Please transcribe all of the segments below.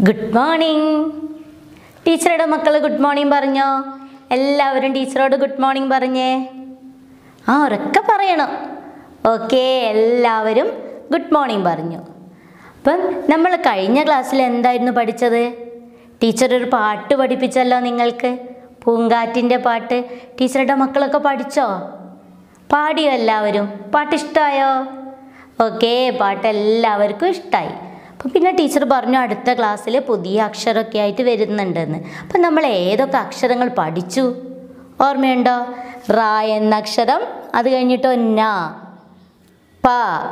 good morning ടീച്ചറുടെ മക്കൾ good morning പറഞ്ഞോ എല്ലാവരും ടീച്ചറോട് ഗുഡ് മോർണിംഗ് പറഞ്ഞേ ആ ഉറക്കെ പറയണം ഓക്കെ എല്ലാവരും ഗുഡ് മോർണിംഗ് പറഞ്ഞു അപ്പം നമ്മൾ കഴിഞ്ഞ ക്ലാസ്സിൽ എന്തായിരുന്നു പഠിച്ചത് ടീച്ചർ ഒരു പാട്ട് പഠിപ്പിച്ചല്ലോ നിങ്ങൾക്ക് പൂങ്കാറ്റിൻ്റെ പാട്ട് ടീച്ചറുടെ മക്കളൊക്കെ പഠിച്ചോ പാടിയോ എല്ലാവരും പാട്ട് ഇഷ്ടമായോ ഓക്കെ പാട്ട് എല്ലാവർക്കും ഇഷ്ടമായി അപ്പം പിന്നെ ടീച്ചർ പറഞ്ഞു അടുത്ത ക്ലാസ്സിൽ പുതിയ അക്ഷരമൊക്കെ ആയിട്ട് വരുന്നുണ്ടെന്ന് അപ്പം നമ്മൾ ഏതൊക്കെ അക്ഷരങ്ങൾ പഠിച്ചു ഓർമ്മയുണ്ടോ റ എന്ന അക്ഷരം അത് കഴിഞ്ഞിട്ടോ ന പ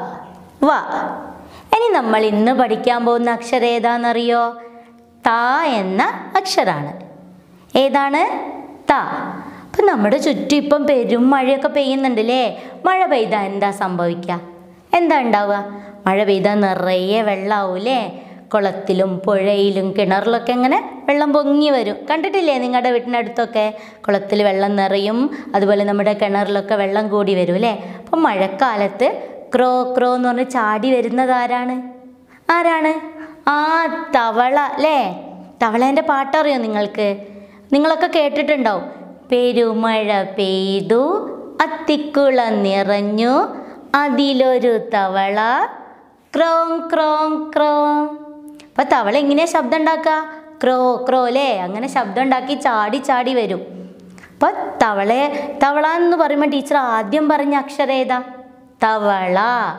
വ ഇനി നമ്മൾ ഇന്ന് പഠിക്കാൻ പോകുന്ന അക്ഷരം ഏതാണെന്നറിയോ ത എന്ന അക്ഷരാണ് ഏതാണ് ത അപ്പം നമ്മുടെ ചുറ്റും ഇപ്പം പെരും മഴയൊക്കെ പെയ്യുന്നുണ്ട് അല്ലേ മഴ പെയ്താൽ എന്താ സംഭവിക്കുക എന്താ ഉണ്ടാവുക മഴ പെയ്താൽ നിറയെ വെള്ളമാവൂലേ കുളത്തിലും പുഴയിലും കിണറിലൊക്കെ ഇങ്ങനെ വെള്ളം പൊങ്ങി വരും കണ്ടിട്ടില്ലേ നിങ്ങളുടെ വീട്ടിനടുത്തൊക്കെ കുളത്തിൽ വെള്ളം നിറയും അതുപോലെ നമ്മുടെ കിണറിലൊക്കെ വെള്ളം കൂടി വരും അല്ലേ അപ്പം മഴക്കാലത്ത് ക്രോ ക്രോ എന്ന് പറഞ്ഞ് ചാടി വരുന്നത് ആരാണ് ആരാണ് ആ തവള അല്ലേ തവളേൻ്റെ പാട്ടറിയോ നിങ്ങൾക്ക് നിങ്ങളൊക്കെ കേട്ടിട്ടുണ്ടാവും പെരുമഴ പെയ്തു അത്തിക്കുളം നിറഞ്ഞു അതിലൊരു തവള ക്രോങ് ക്രോങ് ക്രോങ് അപ്പൊ തവള എങ്ങനെയാ ശബ്ദം ഉണ്ടാക്കുക ക്രോ ക്രോ അല്ലേ അങ്ങനെ ശബ്ദം ഉണ്ടാക്കി ചാടി ചാടി വരും അപ്പൊ തവളയെ തവള എന്ന് പറയുമ്പോൾ ടീച്ചർ ആദ്യം പറഞ്ഞ അക്ഷരം ഏതാ തവള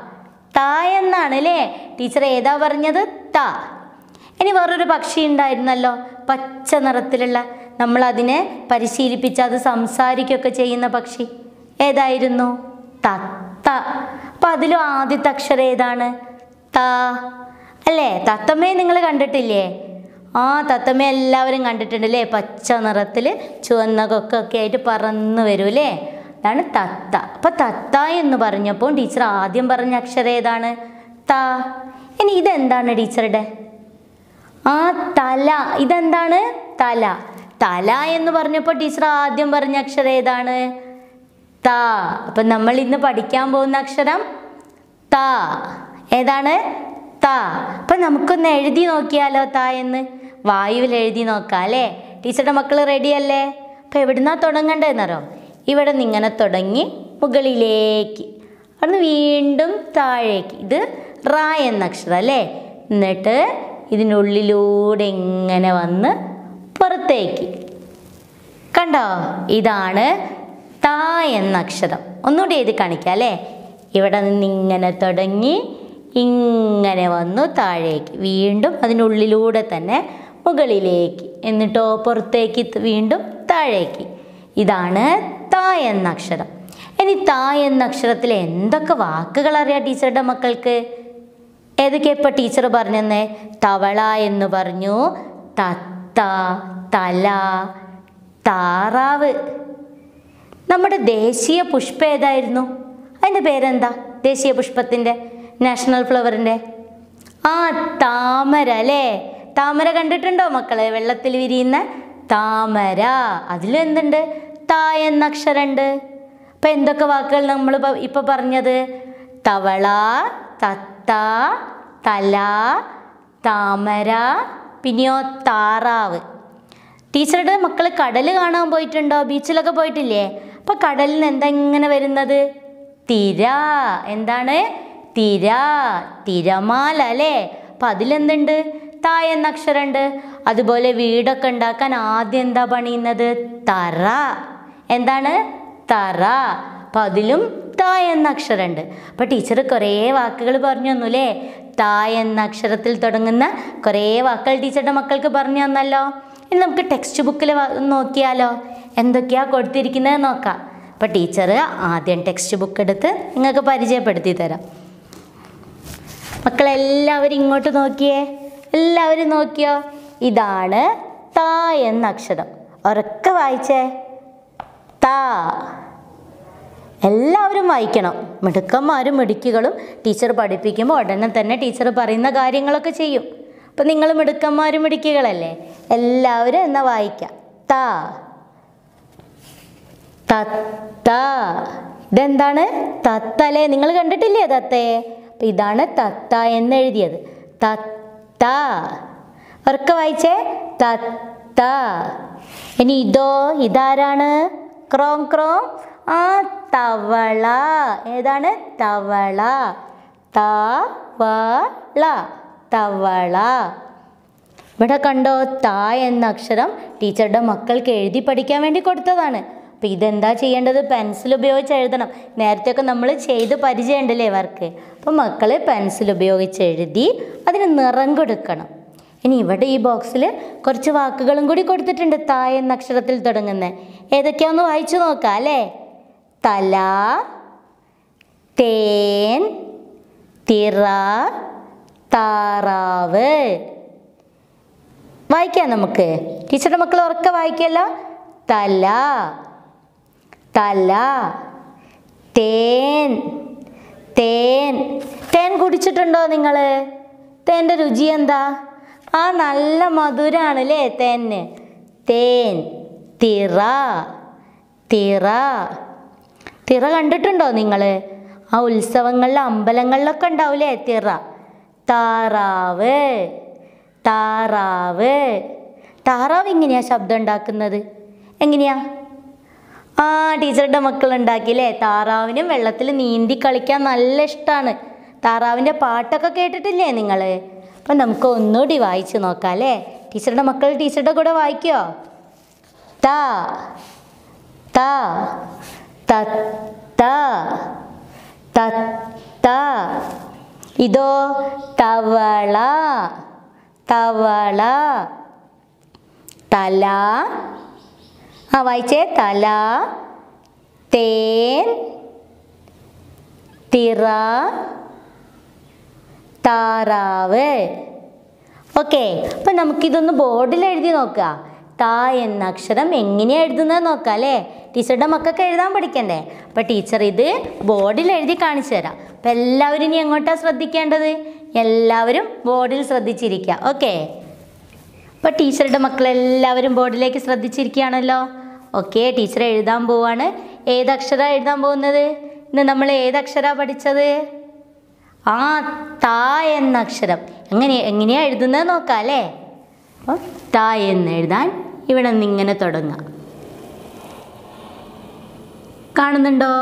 ത എന്നാണ് അല്ലേ ടീച്ചർ ഏതാ പറഞ്ഞത് ത ഇനി വേറൊരു പക്ഷി ഉണ്ടായിരുന്നല്ലോ പച്ച നിറത്തിലുള്ള നമ്മൾ അതിനെ പരിശീലിപ്പിച്ച് അത് സംസാരിക്കുകയൊക്കെ ചെയ്യുന്ന പക്ഷി ഏതായിരുന്നു തത്ത അപ്പൊ അതിലും ആദ്യത്തെ അക്ഷരം ഏതാണ് ത അല്ലേ തത്തമ്മയെ നിങ്ങൾ കണ്ടിട്ടില്ലേ ആ തത്തമ്മ എല്ലാവരും കണ്ടിട്ടുണ്ട് അല്ലേ പച്ച നിറത്തിൽ ചുവന്ന കൊക്കൊക്കെ ആയിട്ട് പറന്ന് വരും അല്ലേ അതാണ് തത്ത അപ്പൊ തത്ത എന്ന് പറഞ്ഞപ്പോൾ ടീച്ചർ ആദ്യം പറഞ്ഞ അക്ഷരം ഏതാണ് ത ഇനി ഇതെന്താണ് ടീച്ചറുടെ ആ തല ഇതെന്താണ് തല തല എന്ന് പറഞ്ഞപ്പോൾ ടീച്ചർ ആദ്യം പറഞ്ഞ അക്ഷരം ഏതാണ് ത അപ്പം നമ്മൾ ഇന്ന് പഠിക്കാൻ പോകുന്ന അക്ഷരം ത ഏതാണ് ത അപ്പം നമുക്കൊന്ന് എഴുതി നോക്കിയാലോ ത എന്ന് വായുവിൽ എഴുതി നോക്കാം അല്ലേ ടീച്ചറുടെ മക്കൾ റെഡി അല്ലേ അപ്പം എവിടുന്നാ തുടങ്ങണ്ടേന്നറിയോ ഇവിടെ നിന്ന് ഇങ്ങനെ തുടങ്ങി മുകളിലേക്ക് അവിടുന്ന് വീണ്ടും താഴേക്ക് ഇത് റ എന്ന അക്ഷരം അല്ലേ എന്നിട്ട് ഇതിനുള്ളിലൂടെ ഇങ്ങനെ വന്ന് പുറത്തേക്ക് കണ്ടോ ഇതാണ് ത എന്ന അക്ഷരം ഒന്നുകൂടി എഴുതി കാണിക്കാം അല്ലേ ഇവിടെ നിന്ന് ഇങ്ങനെ തുടങ്ങി ഇങ്ങനെ വന്നു താഴേക്ക് വീണ്ടും അതിനുള്ളിലൂടെ തന്നെ മുകളിലേക്ക് എന്നിട്ടോ പുറത്തേക്ക് ത- വീണ്ടും താഴേക്ക് ഇതാണ് ത എന്ന അക്ഷരം ഇനി ത എന്ന അക്ഷരത്തിൽ എന്തൊക്കെ വാക്കുകൾ അറിയാം ടീച്ചറുടെ മക്കൾക്ക് ഏതൊക്കെ ഇപ്പൊ ടീച്ചർ പറഞ്ഞെന്നേ തവള എന്ന് പറഞ്ഞു തത്ത തല താറാവ് നമ്മുടെ ദേശീയ പുഷ്പം ഏതായിരുന്നു അതിൻ്റെ പേരെന്താ ദേശീയ പുഷ്പത്തിൻ്റെ നാഷണൽ ഫ്ലവറിൻ്റെ ആ താമര അല്ലേ താമര കണ്ടിട്ടുണ്ടോ മക്കളെ വെള്ളത്തിൽ വിരിയുന്ന താമര അതിലും എന്തുണ്ട് താ എന്ന അക്ഷരമുണ്ട് അപ്പം എന്തൊക്കെ വാക്കുകൾ നമ്മൾ ഇപ്പം പറഞ്ഞത് തവള തത്ത തല താമര പിന്നെയോ താറാവ് ടീച്ചറുടെ മക്കൾ കടൽ കാണാൻ പോയിട്ടുണ്ടോ ബീച്ചിലൊക്കെ പോയിട്ടില്ലേ അപ്പൊ കടലിൽ നിന്ന് എന്താ ഇങ്ങനെ വരുന്നത് തിര എന്താണ് തിര തിരമാല അല്ലേ അപ്പൊ അതിലെന്തുണ്ട് ത എന്ന അക്ഷരമുണ്ട് അതുപോലെ വീടൊക്കെ ഉണ്ടാക്കാൻ ആദ്യം എന്താ പണിയുന്നത് തറ എന്താണ് തറ അപ്പൊ അതിലും ത എന്ന അക്ഷരമുണ്ട് അപ്പൊ ടീച്ചർ കുറേ വാക്കുകൾ പറഞ്ഞു തന്നു അല്ലേ ത എന്ന അക്ഷരത്തിൽ തുടങ്ങുന്ന കുറേ വാക്കുകൾ ടീച്ചറുടെ മക്കൾക്ക് പറഞ്ഞു തന്നല്ലോ ഇനി നമുക്ക് ടെക്സ്റ്റ് ബുക്കിൽ നോക്കിയാലോ എന്തൊക്കെയാ കൊടുത്തിരിക്കുന്നത് നോക്കാം അപ്പൊ ടീച്ചർ ആദ്യം ടെക്സ്റ്റ് ബുക്ക് എടുത്ത് നിങ്ങൾക്ക് പരിചയപ്പെടുത്തി തരാം മക്കളെല്ലാവരും ഇങ്ങോട്ട് നോക്കിയേ എല്ലാവരും നോക്കിയോ ഇതാണ് ത എന്ന അക്ഷരം ഉറക്കെ വായിച്ചേ ത എല്ലാവരും വായിക്കണം മിടുക്കന്മാരും മിടുക്കികളും ടീച്ചർ പഠിപ്പിക്കുമ്പോൾ ഉടനെ തന്നെ ടീച്ചർ പറയുന്ന കാര്യങ്ങളൊക്കെ ചെയ്യും അപ്പം നിങ്ങൾ മിടുക്കന്മാരും മിടുക്കികളല്ലേ എല്ലാവരും എന്നാ വായിക്കാം ത തത്ത ഇതെന്താണ് തത്തല്ലേ നിങ്ങൾ കണ്ടിട്ടില്ലേ തത്തയെ അപ്പം ഇതാണ് തത്ത എന്നെഴുതിയത് തത്ത ഉറക്കെ വായിച്ചേ തത്ത ഇനി ഇതോ ഇതാരാണ് ക്രോം ക്രോം ആ തവള ഏതാണ് തവള തവള തവള ഇവിടെ കണ്ടോ താ എന്ന അക്ഷരം ടീച്ചറുടെ മക്കൾക്ക് എഴുതി പഠിക്കാൻ വേണ്ടി കൊടുത്തതാണ് അപ്പം ഇതെന്താ ചെയ്യേണ്ടത് പെൻസിൽ ഉപയോഗിച്ച് എഴുതണം നേരത്തെയൊക്കെ നമ്മൾ ചെയ്ത് പരിചയമുണ്ടല്ലേ വർക്ക് അപ്പം മക്കൾ പെൻസിൽ ഉപയോഗിച്ച് എഴുതി അതിന് നിറം കൊടുക്കണം ഇനി ഇവിടെ ഈ ബോക്സിൽ കുറച്ച് വാക്കുകളും കൂടി കൊടുത്തിട്ടുണ്ട് താ എന്ന അക്ഷരത്തിൽ തുടങ്ങുന്നത് ഏതൊക്കെയാന്ന് വായിച്ചു നോക്കാം അല്ലേ തല തേൻ തിറ താറാവ് വായിക്കാം നമുക്ക് ടീച്ചറുടെ മക്കൾ ഉറക്കെ വായിക്കല്ലോ തല തല തേൻ തേൻ തേൻ കുടിച്ചിട്ടുണ്ടോ നിങ്ങൾ തേൻ്റെ രുചി എന്താ ആ നല്ല മധുരാണ് അല്ലേ തേന് തേൻ തിറ തിറ തിറ കണ്ടിട്ടുണ്ടോ നിങ്ങൾ ആ ഉത്സവങ്ങളിൽ അമ്പലങ്ങളിലൊക്കെ ഉണ്ടാവില്ലേ തിറ താറാവ് താറാവ് താറാവ് എങ്ങനെയാ ശബ്ദം ഉണ്ടാക്കുന്നത് എങ്ങനെയാ ആ ടീച്ചറുടെ മക്കൾ ഉണ്ടാക്കിയില്ലേ താറാവിനും വെള്ളത്തിൽ നീന്തി കളിക്കാൻ നല്ല ഇഷ്ടമാണ് താറാവിൻ്റെ പാട്ടൊക്കെ കേട്ടിട്ടില്ലേ നിങ്ങൾ അപ്പം നമുക്ക് ഒന്നുകൂടി വായിച്ച് നോക്കാം അല്ലേ ടീച്ചറുടെ മക്കൾ ടീച്ചറുടെ കൂടെ വായിക്കുമോ താ താ തത്ത തത്ത ഇതോ തവള തവള തല ആ വായിച്ചേ തല തേൻ തിറ താറാവ് ഓക്കെ അപ്പം നമുക്കിതൊന്ന് ബോർഡിൽ എഴുതി നോക്കാം താ എന്ന അക്ഷരം എങ്ങനെയാണ് എഴുതുന്നത് നോക്കാം അല്ലേ ടീച്ചറുടെ മക്കൾക്ക് എഴുതാൻ പഠിക്കണ്ടേ അപ്പം ടീച്ചർ ഇത് ബോർഡിൽ എഴുതി കാണിച്ചു തരാം അപ്പം എല്ലാവരും ഇനി എങ്ങോട്ടാണ് ശ്രദ്ധിക്കേണ്ടത് എല്ലാവരും ബോർഡിൽ ശ്രദ്ധിച്ചിരിക്കുക ഓക്കെ അപ്പോൾ ടീച്ചറുടെ മക്കളെല്ലാവരും ബോർഡിലേക്ക് ശ്രദ്ധിച്ചിരിക്കുകയാണല്ലോ ഓക്കെ ടീച്ചർ എഴുതാൻ പോവാണ് ഏത് അക്ഷരമാണ് എഴുതാൻ പോകുന്നത് ഇന്ന് നമ്മൾ ഏത് അക്ഷരമാണ് പഠിച്ചത് ആ താ എന്ന അക്ഷരം എങ്ങനെ എങ്ങനെയാണ് എഴുതുന്നത് നോക്കാം അല്ലേ അപ്പോൾ താ എന്ന് എഴുതാൻ ഇവിടെ നിന്ന് ഇങ്ങനെ തുടങ്ങാം കാണുന്നുണ്ടോ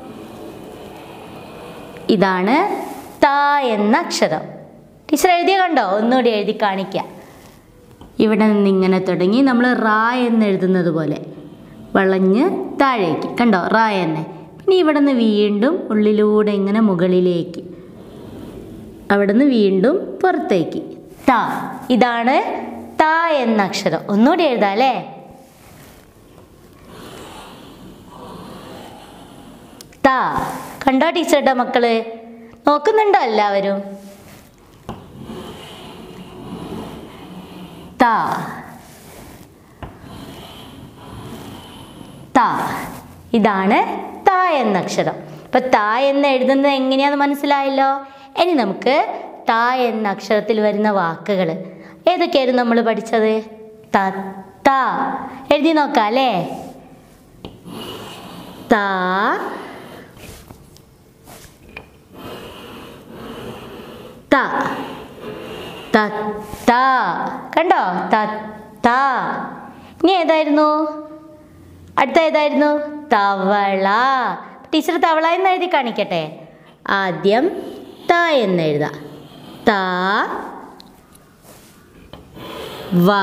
ഇതാണ് താ എന്ന അക്ഷരം ടീച്ചർ എഴുതിയ കണ്ടോ ഒന്നുകൂടി എഴുതി കാണിക്കാം ഇവിടെ നിന്ന് ഇങ്ങനെ തുടങ്ങി നമ്മൾ റാ എന്ന് എഴുതുന്നത് പോലെ വളഞ്ഞ് താഴേക്ക് കണ്ടോ റാ എന്ന് പിന്നെ ഇവിടെ നിന്ന് വീണ്ടും ഉള്ളിലൂടെ ഇങ്ങനെ മുകളിലേക്ക് അവിടെ നിന്ന് വീണ്ടും പുറത്തേക്ക് താ ഇതാണ് താ എന്ന അക്ഷരം ഒന്നുകൂടി എഴുതാം അല്ലേ താ കണ്ടോ ടീച്ചറുടെ മക്കള് നോക്കുന്നുണ്ടോ എല്ലാവരും താ താ ഇതാണ് താ എന്ന അക്ഷരം അപ്പൊ താ എന്ന് എഴുതുന്നത് എങ്ങനെയാന്ന് മനസ്സിലായല്ലോ ഇനി നമുക്ക് താ എന്ന അക്ഷരത്തിൽ വരുന്ന വാക്കുകൾ ഏതൊക്കെയായിരുന്നു നമ്മൾ പഠിച്ചത് തത്ത എഴുതി നോക്കാം അല്ലേ താ ത തത്ത കണ്ടോ തത്ത ഇനി ഏതായിരുന്നു അടുത്ത ഏതായിരുന്നു തവള ടീച്ചർ തവള എന്ന് എഴുതി കാണിക്കട്ടെ ആദ്യം ത എന്ന് എഴുതാം ത വ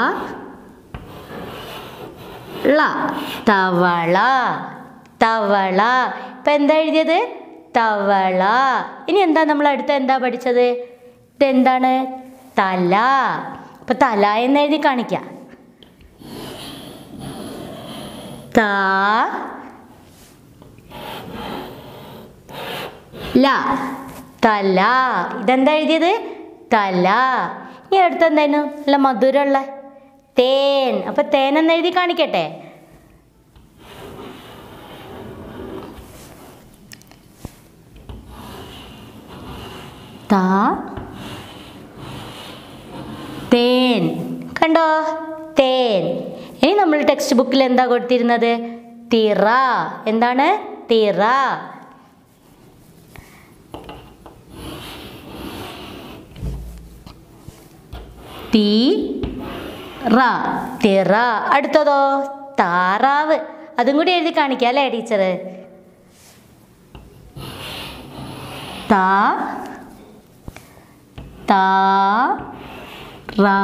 ള തവള തവള ഇപ്പം എന്താ എഴുതിയത് തവള ഇനി എന്താ നമ്മൾ അടുത്ത എന്താ പഠിച്ചത് ഇതെന്താണ് തല അപ്പം തല എന്ന് എഴുതി കാണിക്കാം ത ല തല ഇതെന്താ എഴുതിയത് തല ഇനി അടുത്ത് എന്തായിരുന്നു നല്ല മധുരമുള്ള തേൻ അപ്പൊ തേൻ എന്ന് എഴുതി കാണിക്കട്ടെ ത തേൻ കണ്ടോ തേൻ ഇനി നമ്മൾ ടെക്സ്റ്റ് ബുക്കിൽ എന്താ കൊടുത്തിരുന്നത് തിറ എന്താണ് തിറ തീ റ തിറ അടുത്തതോ താറാവ് അതും കൂടി എഴുതി കാണിക്കാം അല്ലേ ടീച്ചർ താ താ റാ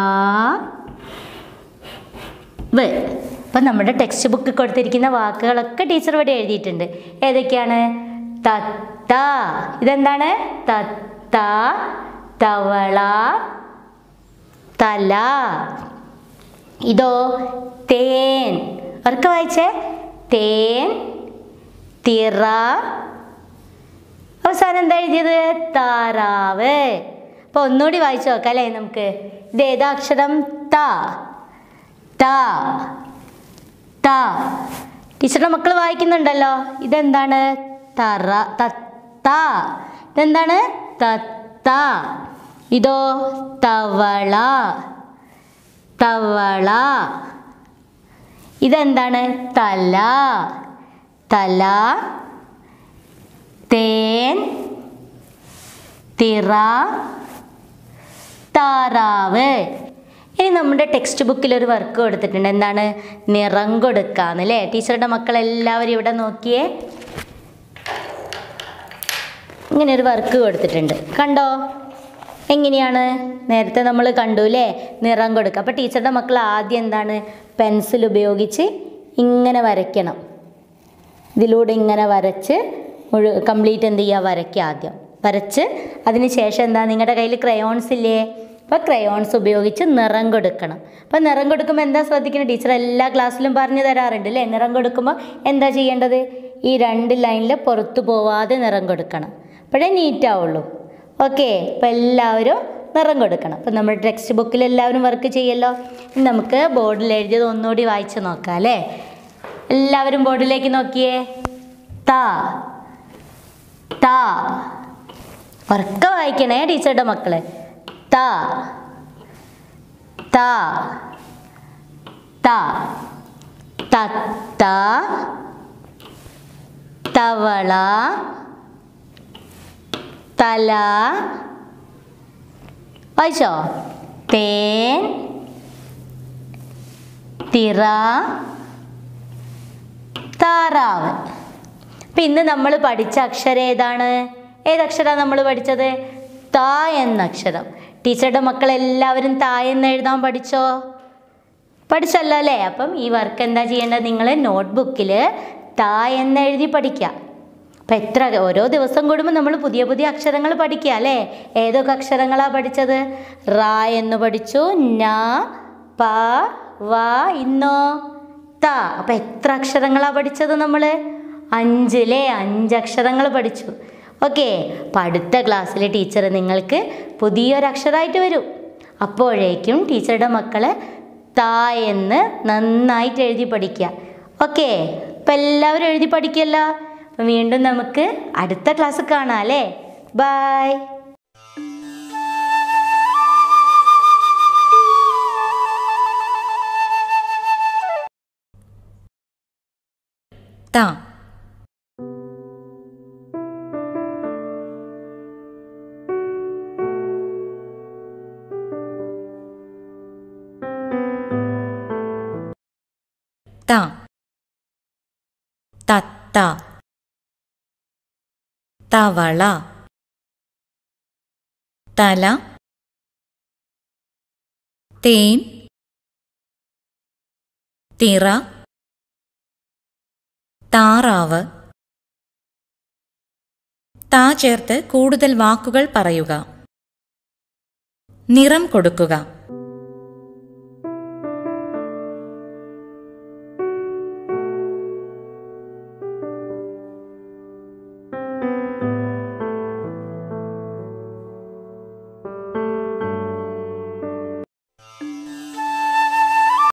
വ് അപ്പം നമ്മുടെ ടെക്സ്റ്റ് ബുക്ക് കൊടുത്തിരിക്കുന്ന വാക്കുകളൊക്കെ ടീച്ചർ ഇവിടെ എഴുതിയിട്ടുണ്ട് ഏതൊക്കെയാണ് തത്ത ഇതെന്താണ് തത്ത തവള തല ഇതോ തേൻ അവർക്ക് വായിച്ചേ തേൻ തിറ അവസാനം എന്താ എഴുതിയത് താറാവ് അപ്പോൾ ഒന്നുകൂടി വായിച്ചു നോക്കാം അല്ലേ നമുക്ക് ഇത് ഏതാ അക്ഷരം ത ത ത ടീച്ചറുടെ മക്കൾ വായിക്കുന്നുണ്ടല്ലോ ഇതെന്താണ് തറ തത്ത ഇതെന്താണ് തത്ത ഇതോ തവള തവള ഇതെന്താണ് തല തല തേൻ തിറ താറാവ് ഇനി നമ്മുടെ ടെക്സ്റ്റ് ബുക്കിൽ ഒരു വർക്ക് കൊടുത്തിട്ടുണ്ട് എന്താണ് നിറം കൊടുക്കാന്ന് അല്ലേ ടീച്ചറുടെ മക്കളെല്ലാവരും ഇവിടെ നോക്കിയേ ഇങ്ങനെ ഒരു വർക്ക് കൊടുത്തിട്ടുണ്ട് കണ്ടോ എങ്ങനെയാണ് നേരത്തെ നമ്മൾ കണ്ടു അല്ലേ നിറം കൊടുക്കുക അപ്പോൾ ടീച്ചറുടെ മക്കൾ ആദ്യം എന്താണ് പെൻസിൽ ഉപയോഗിച്ച് ഇങ്ങനെ വരയ്ക്കണം ഇതിലൂടെ ഇങ്ങനെ വരച്ച് മുഴു കംപ്ലീറ്റ് എന്ത് ചെയ്യുക വരയ്ക്കുക ആദ്യം വരച്ച് അതിന് ശേഷം എന്താ നിങ്ങളുടെ കയ്യിൽ ക്രയോൺസ് ഇല്ലേ അപ്പോൾ ക്രയോൺസ് ഉപയോഗിച്ച് നിറം കൊടുക്കണം അപ്പോൾ നിറം കൊടുക്കുമ്പോൾ എന്താ ശ്രദ്ധിക്കണം ടീച്ചർ എല്ലാ ക്ലാസ്സിലും പറഞ്ഞു തരാറുണ്ട് അല്ലേ നിറം കൊടുക്കുമ്പോൾ എന്താ ചെയ്യേണ്ടത് ഈ രണ്ട് ലൈനിൽ പുറത്തു പോവാതെ നിറം കൊടുക്കണം അപ്പോഴേ നീറ്റാവുള്ളൂ ഓക്കെ അപ്പോൾ എല്ലാവരും നിറം കൊടുക്കണം അപ്പോൾ നമ്മുടെ ടെക്സ്റ്റ് ബുക്കിൽ എല്ലാവരും വർക്ക് ചെയ്യല്ലോ ഇനി നമുക്ക് ബോർഡിൽ എഴുതിയത് ഒന്നുകൂടി വായിച്ച് നോക്കാം അല്ലേ എല്ലാവരും ബോർഡിലേക്ക് നോക്കിയേ താ താ ഉറക്ക വായിക്കണേ ടീച്ചറുടെ മക്കള് താ താ താ തത്ത തവള തല വായിച്ചോ തേൻ തിറ താറാവ് അപ്പം ഇന്ന് നമ്മൾ പഠിച്ച അക്ഷരം ഏതാണ് ഏതക്ഷരമാണ് നമ്മൾ പഠിച്ചത് താ എന്ന അക്ഷരം ടീച്ചറുടെ മക്കളെല്ലാവരും താ എന്ന് എഴുതാൻ പഠിച്ചോ പഠിച്ചല്ലോ അല്ലേ അപ്പം ഈ വർക്ക് എന്താ ചെയ്യേണ്ടത് നിങ്ങൾ നോട്ട്ബുക്കിൽ താ എന്ന് എഴുതി പഠിക്കുക അപ്പം എത്ര ഓരോ ദിവസം കൂടുമ്പോൾ നമ്മൾ പുതിയ പുതിയ അക്ഷരങ്ങൾ പഠിക്കുക അല്ലേ ഏതൊക്കെ അക്ഷരങ്ങളാണ് പഠിച്ചത് റാ എന്ന് പഠിച്ചു ന പ വ ഇന്നോ ത അപ്പം എത്ര അക്ഷരങ്ങളാണ് പഠിച്ചത് നമ്മൾ അഞ്ചിലെ അഞ്ച് അക്ഷരങ്ങൾ പഠിച്ചു ഓക്കെ അപ്പം അടുത്ത ക്ലാസ്സിൽ ടീച്ചർ നിങ്ങൾക്ക് പുതിയൊരു അക്ഷരമായിട്ട് വരും അപ്പോഴേക്കും ടീച്ചറുടെ മക്കളെ താ എന്ന് നന്നായിട്ട് എഴുതി പഠിക്കുക ഓക്കെ അപ്പം എല്ലാവരും എഴുതി പഠിക്കല്ലോ അപ്പം വീണ്ടും നമുക്ക് അടുത്ത ക്ലാസ് കാണാം അല്ലേ ബൈ ta ta തത്ത തവള തല തേൻ തിറ താറാവ് താ ചേർത്ത് കൂടുതൽ വാക്കുകൾ പറയുക നിറം കൊടുക്കുക